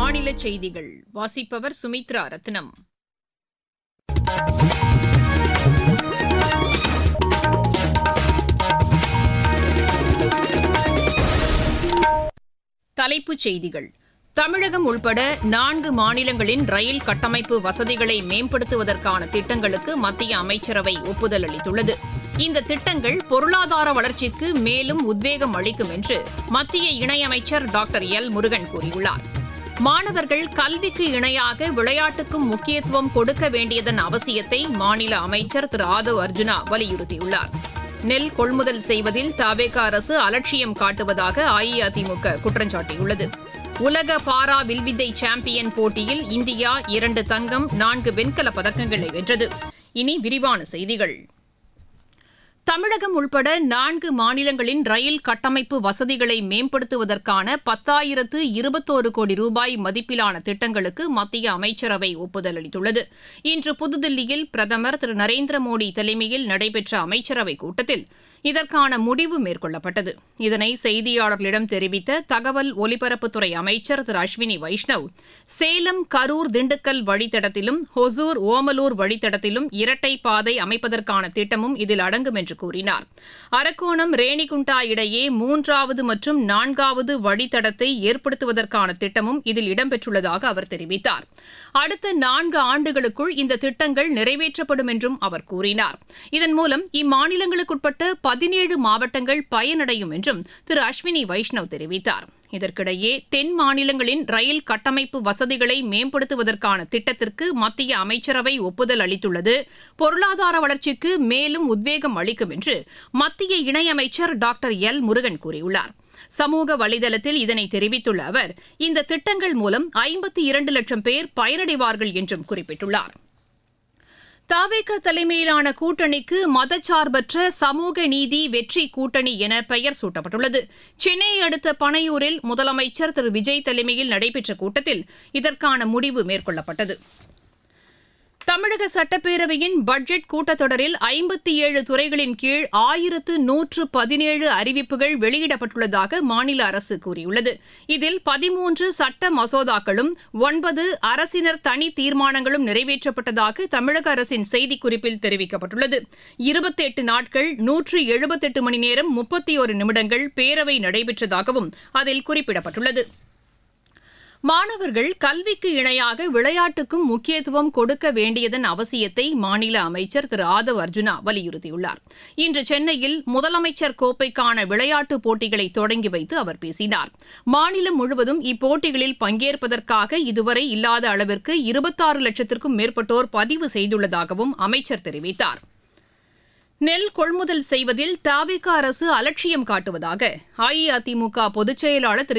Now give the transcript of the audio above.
மாநில செய்திகள் வாசிப்பவர் சுமித்ரா ரத்னம் தலைப்புச் செய்திகள் தமிழகம் உள்பட நான்கு மாநிலங்களின் ரயில் கட்டமைப்பு வசதிகளை மேம்படுத்துவதற்கான திட்டங்களுக்கு மத்திய அமைச்சரவை ஒப்புதல் அளித்துள்ளது இந்த திட்டங்கள் பொருளாதார வளர்ச்சிக்கு மேலும் உத்வேகம் அளிக்கும் என்று மத்திய இணையமைச்சர் டாக்டர் எல் முருகன் கூறியுள்ளார் மாணவர்கள் கல்விக்கு இணையாக விளையாட்டுக்கும் முக்கியத்துவம் கொடுக்க வேண்டியதன் அவசியத்தை மாநில அமைச்சர் திரு ஆதவ் அர்ஜுனா வலியுறுத்தியுள்ளார் நெல் கொள்முதல் செய்வதில் தவேக அரசு அலட்சியம் காட்டுவதாக அஇஅதிமுக குற்றம் சாட்டியுள்ளது உலக பாரா வில்வித்தை சாம்பியன் போட்டியில் இந்தியா இரண்டு தங்கம் நான்கு வெண்கலப் பதக்கங்களை வென்றது இனி விரிவான செய்திகள் தமிழகம் உள்பட நான்கு மாநிலங்களின் ரயில் கட்டமைப்பு வசதிகளை மேம்படுத்துவதற்கான பத்தாயிரத்து இருபத்தோரு கோடி ரூபாய் மதிப்பிலான திட்டங்களுக்கு மத்திய அமைச்சரவை ஒப்புதல் அளித்துள்ளது இன்று புதுதில்லியில் பிரதமர் திரு நரேந்திர மோடி தலைமையில் நடைபெற்ற அமைச்சரவைக் கூட்டத்தில் இதற்கான முடிவு மேற்கொள்ளப்பட்டது இதனை செய்தியாளர்களிடம் தெரிவித்த தகவல் ஒலிபரப்புத்துறை அமைச்சர் திரு அஸ்வினி வைஷ்ணவ் சேலம் கரூர் திண்டுக்கல் வழித்தடத்திலும் ஹொசூர் ஓமலூர் வழித்தடத்திலும் இரட்டை பாதை அமைப்பதற்கான திட்டமும் இதில் அடங்கும் என்று கூறினார் அரக்கோணம் ரேணிகுண்டா இடையே மூன்றாவது மற்றும் நான்காவது வழித்தடத்தை ஏற்படுத்துவதற்கான திட்டமும் இதில் இடம்பெற்றுள்ளதாக அவர் தெரிவித்தார் அடுத்த நான்கு ஆண்டுகளுக்குள் இந்த திட்டங்கள் நிறைவேற்றப்படும் என்றும் அவர் கூறினார் இதன் மூலம் இம்மாநிலங்களுக்குட்பட்ட பதினேழு மாவட்டங்கள் பயனடையும் என்றும் திரு அஸ்வினி வைஷ்ணவ் தெரிவித்தார் இதற்கிடையே தென் மாநிலங்களின் ரயில் கட்டமைப்பு வசதிகளை மேம்படுத்துவதற்கான திட்டத்திற்கு மத்திய அமைச்சரவை ஒப்புதல் அளித்துள்ளது பொருளாதார வளர்ச்சிக்கு மேலும் உத்வேகம் அளிக்கும் என்று மத்திய இணையமைச்சர் டாக்டர் எல் முருகன் கூறியுள்ளார் சமூக வலைதளத்தில் இதனை தெரிவித்துள்ள அவர் இந்த திட்டங்கள் மூலம் ஐம்பத்தி இரண்டு லட்சம் பேர் பயனடைவார்கள் என்றும் குறிப்பிட்டுள்ளார் தாவேக தலைமையிலான கூட்டணிக்கு மதச்சார்பற்ற சமூக நீதி வெற்றி கூட்டணி என பெயர் சூட்டப்பட்டுள்ளது சென்னையை அடுத்த பனையூரில் முதலமைச்சர் திரு விஜய் தலைமையில் நடைபெற்ற கூட்டத்தில் இதற்கான முடிவு மேற்கொள்ளப்பட்டது தமிழக சட்டப்பேரவையின் பட்ஜெட் கூட்டத்தொடரில் ஐம்பத்தி ஏழு துறைகளின் கீழ் ஆயிரத்து நூற்று பதினேழு அறிவிப்புகள் வெளியிடப்பட்டுள்ளதாக மாநில அரசு கூறியுள்ளது இதில் பதிமூன்று சட்ட மசோதாக்களும் ஒன்பது அரசினர் தனி தீர்மானங்களும் நிறைவேற்றப்பட்டதாக தமிழக அரசின் செய்திக்குறிப்பில் தெரிவிக்கப்பட்டுள்ளது இருபத்தி எட்டு நாட்கள் நூற்று எழுபத்தெட்டு மணி நேரம் முப்பத்தி ஒரு நிமிடங்கள் பேரவை நடைபெற்றதாகவும் அதில் குறிப்பிடப்பட்டுள்ளது மாணவர்கள் கல்விக்கு இணையாக விளையாட்டுக்கும் முக்கியத்துவம் கொடுக்க வேண்டியதன் அவசியத்தை மாநில அமைச்சர் திரு ஆதவ் அர்ஜுனா வலியுறுத்தியுள்ளார் இன்று சென்னையில் முதலமைச்சர் கோப்பைக்கான விளையாட்டுப் போட்டிகளை தொடங்கி வைத்து அவர் பேசினார் மாநிலம் முழுவதும் இப்போட்டிகளில் பங்கேற்பதற்காக இதுவரை இல்லாத அளவிற்கு இருபத்தாறு லட்சத்திற்கும் மேற்பட்டோர் பதிவு செய்துள்ளதாகவும் அமைச்சர் தெரிவித்தார் நெல் கொள்முதல் செய்வதில் தாவிக அரசு அலட்சியம் காட்டுவதாக அஇஅதிமுக பொதுச் செயலாளர் திரு